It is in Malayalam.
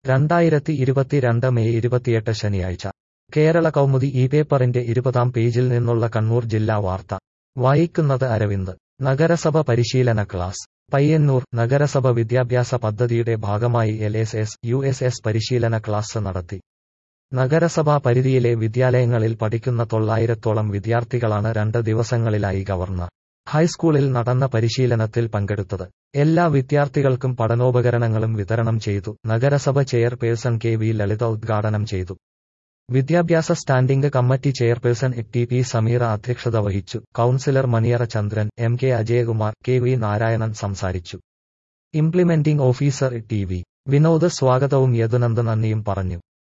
രണ്ടായിരത്തി ഇരുപത്തിരണ്ട് മെയ് ഇരുപത്തിയെട്ട് ശനിയാഴ്ച കേരള കൗമുദി ഈ പേപ്പറിന്റെ ഇരുപതാം പേജിൽ നിന്നുള്ള കണ്ണൂർ ജില്ലാ വാർത്ത വായിക്കുന്നത് അരവിന്ദ് നഗരസഭ പരിശീലന ക്ലാസ് പയ്യന്നൂർ നഗരസഭ വിദ്യാഭ്യാസ പദ്ധതിയുടെ ഭാഗമായി L S S U S S പരിശീലന ക്ലാസ് നടത്തി നഗരസഭാ പരിധിയിലെ വിദ്യാലയങ്ങളിൽ പഠിക്കുന്ന തൊള്ളായിരത്തോളം വിദ്യാർത്ഥികളാണ് രണ്ട് ദിവസങ്ങളിലായി ഗവർണർ ഹൈസ്കൂളിൽ നടന്ന പരിശീലനത്തിൽ പങ്കെടുത്തത് എല്ലാ വിദ്യാർത്ഥികൾക്കും പഠനോപകരണങ്ങളും വിതരണം ചെയ്തു നഗരസഭ ചെയർപേഴ്സൺ കെ വി ലളിത ഉദ്ഘാടനം ചെയ്തു വിദ്യാഭ്യാസ standing committee chairperson T P Sameera അധ്യക്ഷത വഹിച്ചു councillor Maniyara Chandran M K Ajayakumar K V Narayanan സംസാരിച്ചു implementing officer T V Vinod സ്വാഗതവും യദുനന്ദ നന്ദിയും പറഞ്ഞു